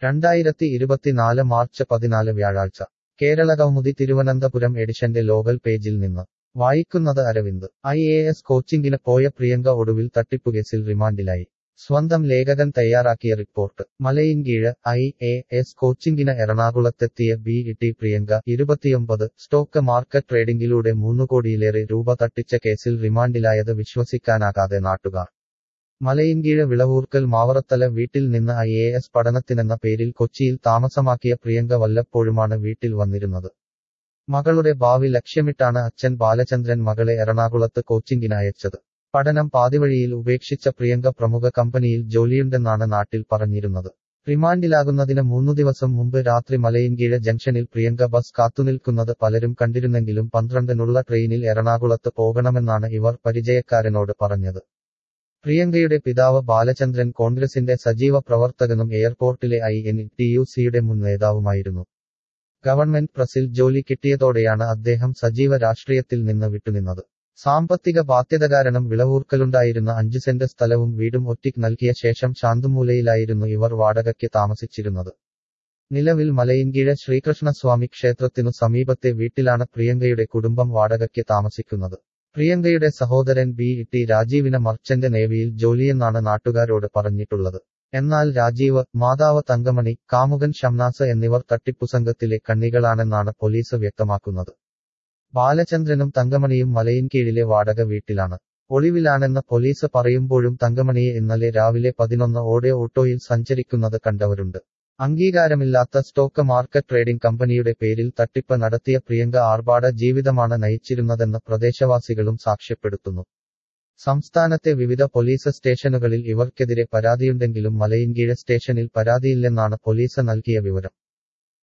രണ്ടായിരത്തി ഇരുപത്തിനാല് മാർച്ച് പതിനാല് വ്യാഴാഴ്ച കേരളകൗമുദി തിരുവനന്തപുരം എഡിഷന്റെ ലോകൽ പേജിൽ നിന്ന് വായിക്കുന്നത് അരവിന്ദ് ഐ എ എസ് കോച്ചിംഗിന് പോയ പ്രിയങ്ക ഒടുവിൽ തട്ടിപ്പുകേസിൽ റിമാൻഡിലായി സ്വന്തം ലേഖകൻ തയ്യാറാക്കിയ report Malayinkeezh I A S കോച്ചിംഗിന് എറണാകുളത്തെത്തിയ ബി ടി പ്രിയങ്ക ഇരുപത്തിയൊമ്പത് സ്റ്റോക്ക് മാർക്കറ്റ് ട്രേഡിംഗിലൂടെ മൂന്നു കോടിയിലേറെ രൂപ തട്ടിച്ച കേസിൽ റിമാൻഡിലായത് വിശ്വസിക്കാനാകാതെ നാട്ടുകാർ മലയിൻകീഴ് വിളവൂർക്കൽ മാവറത്തല വീട്ടിൽ നിന്ന് ഐ എ എസ് പഠനത്തിനെന്ന പേരിൽ കൊച്ചിയിൽ താമസമാക്കിയ പ്രിയങ്ക വല്ലപ്പോഴുമാണ് വീട്ടിൽ വന്നിരുന്നത് മകളുടെ ഭാവി ലക്ഷ്യമിട്ടാണ് അച്ഛൻ ബാലചന്ദ്രൻ മകളെ എറണാകുളത്ത് കോച്ചിംഗിന് അയച്ചത് പഠനം പാതിവഴിയിൽ ഉപേക്ഷിച്ച പ്രിയങ്ക പ്രമുഖ കമ്പനിയിൽ ജോലിയുണ്ടെന്നാണ് നാട്ടിൽ പറഞ്ഞിരുന്നത് റിമാൻഡിലാകുന്നതിന് മൂന്നു ദിവസം മുമ്പ് രാത്രി മലയിൻകീഴ് ജംഗ്ഷനിൽ പ്രിയങ്ക ബസ് കാത്തുനിൽക്കുന്നത് പലരും കണ്ടിരുന്നെങ്കിലും പന്ത്രണ്ടിനുള്ള ട്രെയിനിൽ എറണാകുളത്ത് പോകണമെന്നാണ് ഇവർ പരിചയക്കാരനോട് പറഞ്ഞത് പ്രിയങ്കയുടെ പിതാവ് ബാലചന്ദ്രൻ കോൺഗ്രസിന്റെ സജീവ പ്രവർത്തകനും എയർപോർട്ടിലെ ഐ എൻ ടി യു സിയുടെ മുൻ നേതാവുമായിരുന്നു ഗവൺമെന്റ് പ്രസിൽ ജോലി കിട്ടിയതോടെയാണ് അദ്ദേഹം സജീവ രാഷ്ട്രീയത്തിൽ നിന്ന് വിട്ടുനിന്നത് സാമ്പത്തിക ബാധ്യത കാരണം വിളവൂർക്കലുണ്ടായിരുന്ന അഞ്ചു സെന്റ് സ്ഥലവും വീടും ഒറ്റിക്ക് നൽകിയ ശേഷം ശാന്തുമൂലയിലായിരുന്നു ഇവർ വാടകയ്ക്ക് താമസിച്ചിരുന്നത് നിലവിൽ മലയിൻകീഴ് ശ്രീകൃഷ്ണസ്വാമി ക്ഷേത്രത്തിനു സമീപത്തെ വീട്ടിലാണ് പ്രിയങ്കയുടെ കുടുംബം വാടകയ്ക്ക് താമസിക്കുന്നത് പ്രിയങ്കയുടെ സഹോദരൻ ബി ടി രാജീവിന് മർച്ചന്റ് നേവിയിൽ ജോലിയെന്നാണ് നാട്ടുകാരോട് പറഞ്ഞിട്ടുള്ളത് എന്നാൽ രാജീവ് മാതാവ് തങ്കമണി കാമുകൻ ഷംനാസ് എന്നിവർ തട്ടിപ്പുസംഘത്തിലെ കണ്ണികളാണെന്നാണ് പോലീസ് വ്യക്തമാക്കുന്നത് ബാലചന്ദ്രനും തങ്കമണിയും മലയിൻകീഴിലെ വാടക വീട്ടിലാണ് ഒളിവിലാണെന്ന് പോലീസ് പറയുമ്പോഴും തങ്കമണിയെ ഇന്നലെ രാവിലെ പതിനൊന്ന് ഓടെ ഓട്ടോയിൽ സഞ്ചരിക്കുന്നത് കണ്ടവരുണ്ട് അംഗീകാരമില്ലാത്ത സ്റ്റോക്ക് മാർക്കറ്റ് ട്രേഡിംഗ് കമ്പനിയുടെ പേരിൽ തട്ടിപ്പ് നടത്തിയ പ്രിയങ്ക ആർഭാട ജീവിതമാണ് നയിച്ചിരുന്നതെന്ന് പ്രദേശവാസികളും സാക്ഷ്യപ്പെടുത്തുന്നു സംസ്ഥാനത്തെ വിവിധ പോലീസ് സ്റ്റേഷനുകളിൽ ഇവർക്കെതിരെ പരാതിയുണ്ടെങ്കിലും മലയിൻകീഴ് സ്റ്റേഷനിൽ പരാതിയില്ലെന്നാണ് പോലീസ് നൽകിയ വിവരം